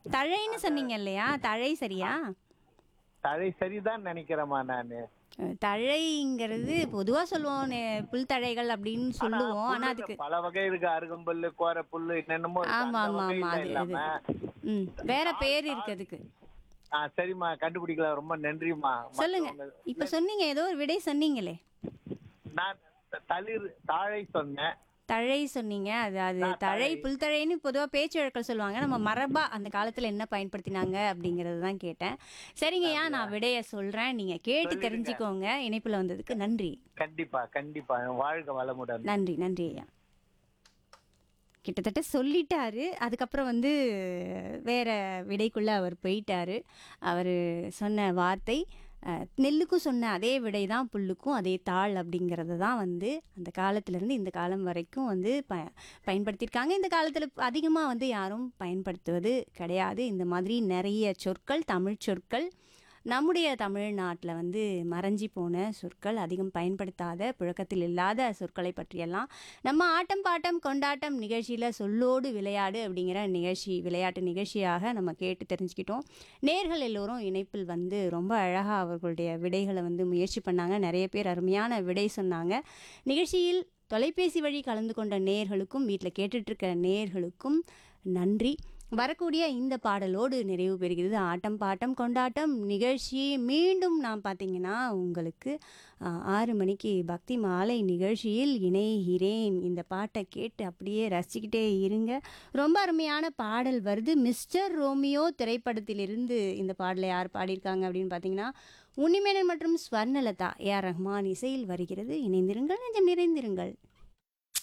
தழைன்னு சொன்னீங்க இல்லையா தழை சரியா தழை சரிதான் நினைக்கிறேம்மா நானு அஹ், தழைங்கிறது பொதுவா சொல்லுவோம் நெ- புல் தழைகள் அப்படின்னு சொல்லுவோம் ஆனா அதுக்கு பல வகை இருக்கு அருகம்புல்லு கோர புல்லு என்னென்னமோ இருக்கு. ஆமா அந்த ஆமா ஆமா வகையில அது இல்லாம அது ம் வேற பேர் இருக்கு அதுக்கு ஆ சரிம்மா கண்டுபிடிக்கல ரொம்ப நன்றிம்மா சொல்லுங்க மத்தவங்க- இப்ப சொன்னீங்க ஏதோ ஒரு விடை சொன்னீங்களே நான் தளிர் தாழை சொன்னேன் தழை சொன்னீங்க அது அது தழை புல் தழைன்னு பொதுவாக பேச்சு வழக்கில் சொல்லுவாங்க நம்ம மரபா அந்த காலத்தில் என்ன பயன்படுத்தினாங்க அப்படிங்கிறது தான் கேட்டேன் சரிங்கய்யா நான் விடைய சொல்கிறேன் நீங்கள் கேட்டு தெரிஞ்சுக்கோங்க இணைப்பில் வந்ததுக்கு நன்றி கண்டிப்பா கண்டிப்பா வாழ்க வளமுடன் நன்றி நன்றி ஐயா கிட்டத்தட்ட சொல்லிட்டாரு அதுக்கப்புறம் வந்து வேற விடைக்குள்ள அவர் போயிட்டாரு அவர் சொன்ன வார்த்தை அஹ், நெல்லுக்கும் சொன்ன அதே விடை தான் புல்லுக்கும் அதே தாள் அப்படிங்கிறது தான் வந்து அந்த காலத்திலேருந்து இந்த காலம் வரைக்கும் வந்து ப பயன்படுத்தியிருக்காங்க இந்த காலத்தில் அதிகமாக வந்து யாரும் பயன்படுத்துவது கிடையாது இந்த மாதிரி நிறைய சொற்கள் தமிழ் சொற்கள் நம்முடைய தமிழ்நாட்டில் வந்து மறைஞ்சி போன சொற்கள் அதிகம் பயன்படுத்தாத புழக்கத்தில் இல்லாத சொற்களை பற்றியெல்லாம் நம்ம ஆட்டம் பாட்டம் கொண்டாட்டம் நிகழ்ச்சியில் சொல்லோடு விளையாடு அப்படிங்கிற நிகழ்ச்சி விளையாட்டு நிகழ்ச்சியாக நம்ம கேட்டு தெரிஞ்சுக்கிட்டோம் நேர்கள் எல்லோரும் இணைப்பில் வந்து ரொம்ப அழகாக அவர்களுடைய விடைகளை வந்து முயற்சி பண்ணாங்க நிறைய பேர் அருமையான விடை சொன்னாங்க நிகழ்ச்சியில் தொலைபேசி வழி கலந்து கொண்ட நேர்களுக்கும் வீட்டில் கேட்டுட்ருக்க நேர்களுக்கும் நன்றி வரக்கூடிய இந்த பாடலோடு நிறைவு பெறுகிறது ஆட்டம் பாட்டம் கொண்டாட்டம் நிகழ்ச்சி மீண்டும் நான் பார்த்தீங்கன்னா உங்களுக்கு ஆ, ஆறு மணிக்கு பக்தி மாலை நிகழ்ச்சியில் இணைகிறேன் இந்த பாட்டை கேட்டு அப்படியே ரசிச்சுக்கிட்டே இருங்க ரொம்ப அருமையான பாடல் வருது மிஸ்டர் ரோமியோ திரைப்படத்திலிருந்து இந்த பாடலை யார் பாடியிருக்காங்க அப்படின்னு பார்த்தீங்கன்னா உன்னிமேனன் மற்றும் ஸ்வர்ணலதா ஏஆர் ரஹ்மான் இசையில் வருகிறது இணைந்திருங்கள் நெஞ்சம் நிறைந்திருங்கள்